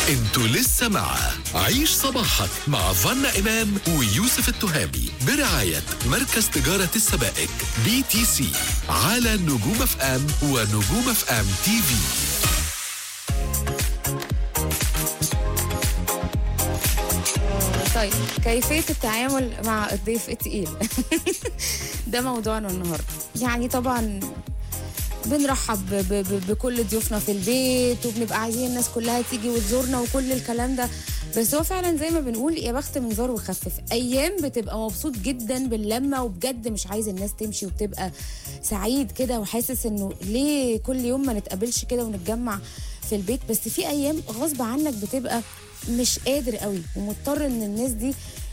انتوا لسه مع عيش صباحك مع فنا إمام ويوسف التهامي برعاية مركز تجارة السبائك بي تي سي على نجوم اف ام ونجوم اف ام تي في طيب كيفية التعامل مع الضيف التقيل ده موضوعنا النهاردة يعني طبعا بنرحب ب- ب- بكل ضيوفنا في البيت وبنبقى عايزين الناس كلها تيجي وتزورنا وكل الكلام ده بس هو فعلا زي ما بنقول يا بخت من زار وخفف ايام بتبقى مبسوط جدا باللمه وبجد مش عايز الناس تمشي وبتبقى سعيد كده وحاسس انه ليه كل يوم ما نتقابلش كده ونتجمع في البيت بس في ايام غصب عنك بتبقى مش قادر قوي ومضطر ان الناس دي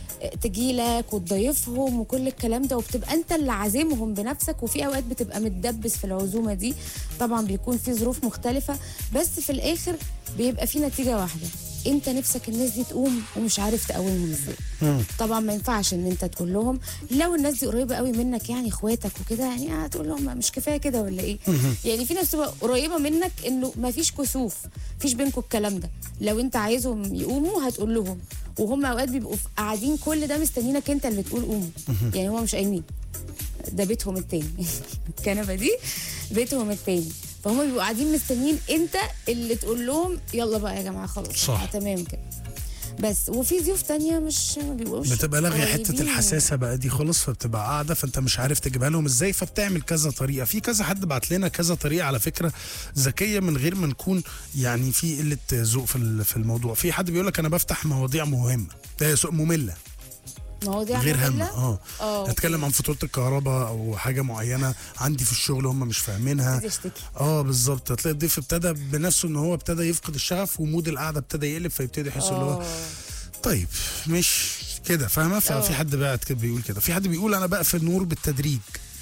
تجيلك وتضيفهم وكل الكلام ده وبتبقى انت اللي عازمهم بنفسك وفي اوقات بتبقى متدبس في العزومه دي طبعا بيكون في ظروف مختلفه بس في الاخر بيبقى في نتيجه واحده انت نفسك الناس دي تقوم ومش عارف تقومهم ازاي طبعا ما ينفعش ان انت تقول لهم لو الناس دي قريبه قوي منك يعني اخواتك وكده يعني هتقول لهم مش كفايه كده ولا ايه يعني في ناس تبقى قريبه منك انه ما فيش كسوف فيش بينكم الكلام ده لو انت عايزهم يقوموا هتقول لهم وهم اوقات بيبقوا ف- قاعدين كل ده مستنينك انت اللي تقول قوموا يعني هم مش قايمين ده بيتهم التاني الكنبه دي بيتهم التاني فهم بيبقوا قاعدين مستنيين انت اللي تقول لهم يلا بقى يا جماعه خلاص صح. آه، تمام كده بس وفي ضيوف تانية مش ما بيبقوش بتبقى لاغيه حته قريبين. الحساسه بقى دي خالص فبتبقى قاعده فانت مش عارف تجيبها لهم ازاي فبتعمل كذا طريقه في كذا حد بعت لنا كذا طريقه على فكره ذكيه من غير ما نكون يعني في قله ذوق في ال- في الموضوع في حد بيقول لك انا بفتح مواضيع مهمه ده سوق ممله مواضيع غير هامه مملة؟ اه اه اتكلم عن فاتوره الكهرباء او حاجه معينه عندي في الشغل هم مش فاهمينها عايز يشتكي اه بالظبط هتلاقي الضيف ابتدى بنفسه ان هو ابتدى يفقد الشغف ومود القعده ابتدى يقلب فيبتدي يحس اللي هو اه طيب مش كده فاهمه ففي اه. حد بعت كده بيقول كده في حد بيقول انا بقفل النور بالتدريج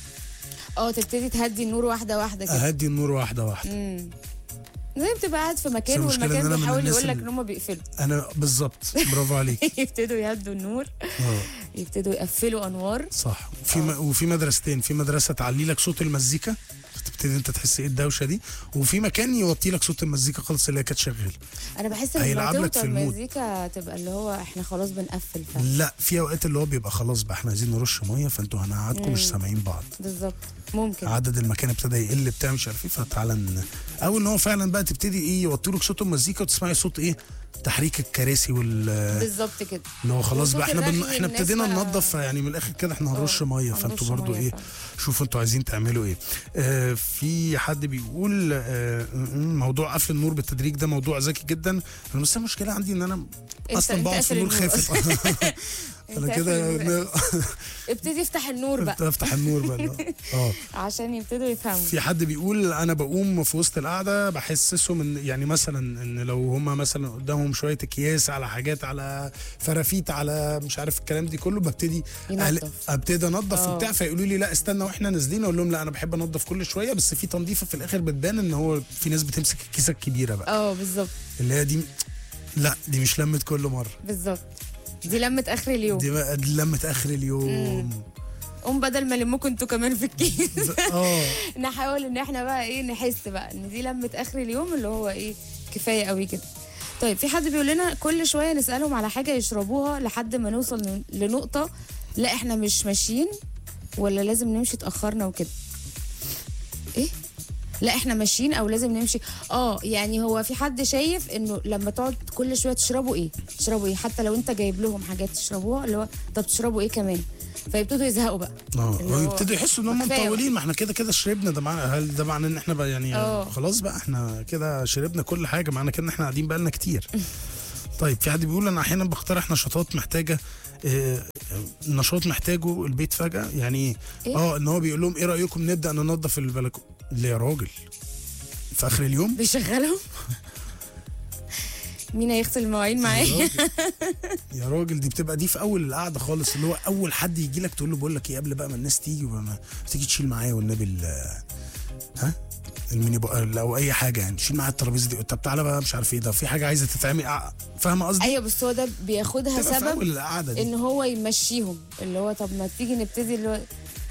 اه تبتدي تهدي النور واحده واحده كده اهدي النور واحده واحده امم زي بتبقى قاعد في مكان بس المشكلة إن والمكان أنا من بيحاول الناس يقول لك اللي- ان هم بيقفلوا انا بالظبط برافو عليك يبتدوا يهدوا النور اه يبتدوا يقفلوا انوار صح في م... وفي مدرستين في مدرسه تعلي لك صوت المزيكا تبتدي انت تحس ايه الدوشه دي وفي مكان يوطي لك صوت المزيكا خالص اللي هي كانت شغاله انا بحس ان هيلعب لما لك توطى في المود. المزيكا تبقى اللي هو احنا خلاص بنقفل ف لا في اوقات اللي هو بيبقى خلاص بقى احنا عايزين نرش ميه فانتوا هنقعدكم مش سامعين بعض بالظبط ممكن عدد المكان ابتدى يقل بتاع مش عارف ايه فتعالى ن- او ان هو فعلا بقى تبتدي ايه يوطي لك صوت المزيكا وتسمعي صوت ايه تحريك الكراسي وال بالظبط كده اللي هو خلاص وصوت بقى احنا بن... الرغي احنا الناس ابتدينا بقى- ننظف يعني من الاخر كده احنا هنرش اه، ميه هنرش فانتوا برضو مية ايه فعلا. شوفوا انتوا عايزين تعملوا ايه آه في حد بيقول آه م- م- موضوع قفل النور بالتدريج ده موضوع ذكي جدا انا بس المشكله عندي ان انا اصلا انت بقعد في قافل النور النور خافت انت انا قافل كده النور. ابتدي افتح النور بقى افتح النور بقى اه عشان يبتدوا يفهموا في حد بيقول انا بقوم في وسط القعده بحسسهم ان يعني مثلا ان لو هم مثلا قدامهم شويه اكياس على حاجات على فرافيت على مش عارف الكلام دي كله ببتدي ينظف. أهل- ابتدي انظف اه. وبتاع فيقولوا لي لا استنى واحنا نازلين اقول لهم لا انا بحب انظف كل شويه بس في تنظيفه في الاخر بتبان ان هو في ناس بتمسك الكيسه الكبيره بقى اه بالظبط اللي هي دي لا دي مش لمه كل مره بالظبط دي لمة اخر اليوم دي بقى دي لمه اخر اليوم قوم بدل ما لمكم انتوا كمان في الكيس اه نحاول ان احنا بقى ايه نحس بقى ان دي لمة اخر اليوم اللي هو ايه كفايه قوي كده طيب في حد بيقول لنا كل شويه نسالهم على حاجه يشربوها لحد ما نوصل ل- لنقطه لا احنا مش ماشيين ولا لازم نمشي اتاخرنا وكده ايه لا احنا ماشيين او لازم نمشي اه يعني هو في حد شايف انه لما تقعد كل شويه تشربوا ايه تشربوا ايه حتى لو انت جايب لهم حاجات تشربوها اللي هو طب تشربوا ايه كمان فيبتدوا يزهقوا بقى اه اللي هو ويبتدوا يحسوا ان هم كفاية مطولين ما احنا كده كده شربنا ده معنى هل ده معناه ان احنا بقى يعني اه. خلاص بقى احنا كده شربنا كل حاجه معنى كده ان احنا قاعدين بقالنا كتير طيب في حد بيقول انا احيانا بقترح نشاطات محتاجه اه نشاط محتاجه البيت فجاه يعني ايه؟ ايه؟ اه ان هو بيقول لهم ايه رايكم نبدا ننظف البلكونه اللي يا راجل في اخر اليوم بيشغلهم مين هيغسل المواعين يا معايا راجل يا راجل دي بتبقى دي في اول القعده خالص اللي هو اول حد يجي لك تقول له بقول لك ايه قبل بقى ما الناس تيجي وما تيجي تشيل معايا والنبي ال- ها الميني بقى او اي حاجه يعني شيل معايا الترابيزه دي طب تعالى بقى مش عارف ايه ده في حاجه عايزه تتعمل ع- فاهمه قصدي؟ ايوه بس هو ده بياخدها تبقى في سبب اول القعده دي ان هو يمشيهم اللي هو طب ما تيجي نبتدي اللي هو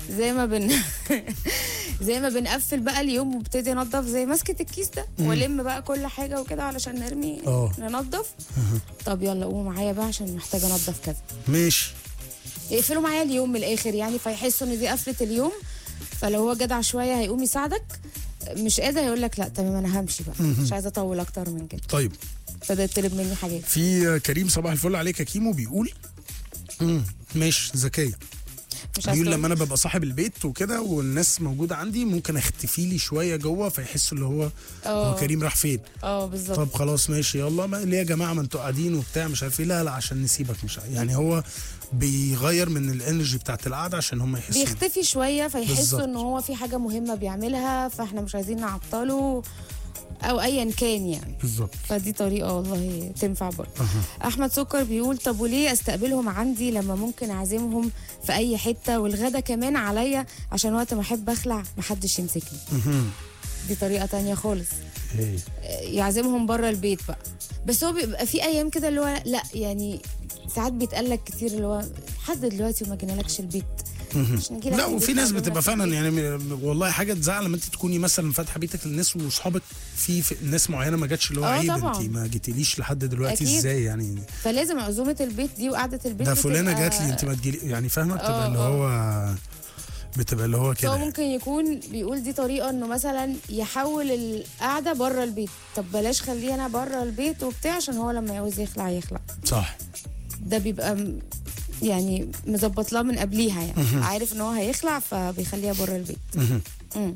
زي ما بن زي ما بنقفل بقى اليوم وابتدي انضف زي ماسكه الكيس ده والم بقى كل حاجه وكده علشان نرمي اه. ننضف طب يلا قوموا معايا بقى عشان محتاجه انضف كذا ماشي يقفلوا معايا اليوم من الاخر يعني فيحسوا ان دي قفله اليوم فلو هو جدع شويه هيقوم يساعدك مش قادر هيقول لك لا تمام انا همشي بقى مش عايزه اطول اكتر من كده طيب ابتدى يطلب مني حاجات في كريم صباح الفل عليك يا كيمو بيقول مم. ماشي ذكيه مش عايزه بيقول لما أطول. انا ببقى صاحب البيت وكده والناس موجوده عندي ممكن اختفي لي شويه جوه فيحسوا اللي هو هو اه كريم راح فين اه بالظبط طب خلاص ماشي يلا ما ليه يا جماعه ما انتوا قاعدين وبتاع مش عارف ايه لا لا عشان نسيبك مش عارف. يعني هو بيغير من الانرجي بتاعت القعده عشان هم يحسوا بيختفي شويه فيحسوا بالظبط. ان هو في حاجه مهمه بيعملها فاحنا مش عايزين نعطله او ايا كان يعني بالظبط فدي طريقه والله تنفع برضه احمد سكر بيقول طب وليه استقبلهم عندي لما ممكن اعزمهم في اي حته والغدا كمان عليا عشان وقت ما احب اخلع محدش يمسكني مهم. دي طريقه تانية خالص إيه. يعزمهم بره البيت بقى بس هو بيبقى في ايام كده اللي هو لا يعني ساعات بيتقال لك كتير اللي هو لحد دلوقتي وما جينالكش البيت عشان نجيلك لا البيت وفي ناس نعزمك بتبقى في فعلا البيت. يعني م- والله حاجه تزعل لما انت تكوني مثلا فاتحه بيتك للناس واصحابك في, في ناس معينه ما جاتش اللي هو اه عيب طبعا. انت ما جيتيليش لحد دلوقتي أكيد. ازاي يعني فلازم عزومه البيت دي وقعده البيت ده فلانه بتبقى- جات لي انت ما تجيلي يعني فاهمه بتبقى اه، اللي اه. هو بتبقى اللي هو هو كده ممكن يكون بيقول دي طريقه انه مثلا يحول القعده بره البيت طب بلاش خليه انا بره البيت وبتاع عشان هو لما يعوز يخلع يخلع صح ده بيبقى م- يعني مظبط لها من قبليها يعني عارف ان هو هيخلع فبيخليها بره البيت مهم. مم.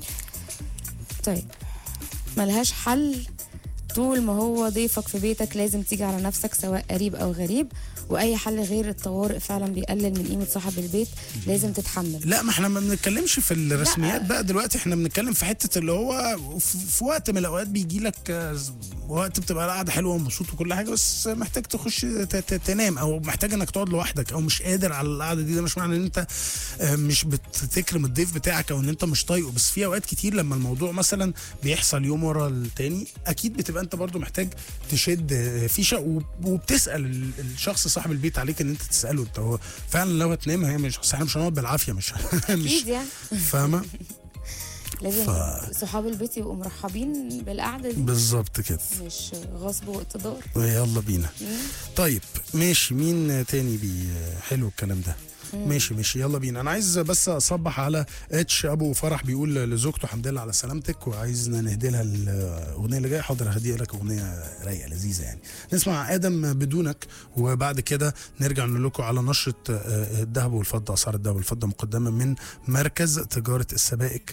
طيب ملهاش حل طول ما هو ضيفك في بيتك لازم تيجي على نفسك سواء قريب او غريب واي حل غير الطوارئ فعلا بيقلل من قيمه صاحب البيت لازم تتحمل لا ما احنا ما بنتكلمش في الرسميات بقى دلوقتي احنا بنتكلم في حته اللي هو في في وقت من الاوقات بيجي لك آه، وقت بتبقى القعده حلوه ومبسوط وكل حاجه بس محتاج تخش ت- ت- تنام او محتاج انك تقعد لوحدك او مش قادر على القعده دي ده مش معنى ان انت آه، مش بتكرم الضيف بتاعك او ان انت مش طايقه بس في اوقات كتير لما الموضوع مثلا بيحصل يوم ورا التاني اكيد بتبقى انت برضو محتاج تشد آه، فيشه وب- وبتسال ال- الشخص صاحب البيت عليك ان انت تساله انت هو فعلا لو هتنام هي مش أصل احنا مش هنقعد بالعافيه مش مش اكيد يعني فاهمه لازم ف- صحاب البيت يبقوا مرحبين بالقعده دي بالظبط كده مش غصب واقتدار يلا بينا طيب ماشي مين تاني بي حلو الكلام ده ماشي ماشي يلا بينا انا عايز بس اصبح على اتش ابو فرح بيقول لزوجته الحمد لله على سلامتك وعايزنا نهدي لها الاغنيه اللي جايه حاضر هدي لك اغنيه رايقه لذيذه يعني نسمع ادم بدونك وبعد كده نرجع نقول لكم على نشره آه، الذهب والفضه اسعار الذهب والفضه مقدمه من مركز تجاره السبائك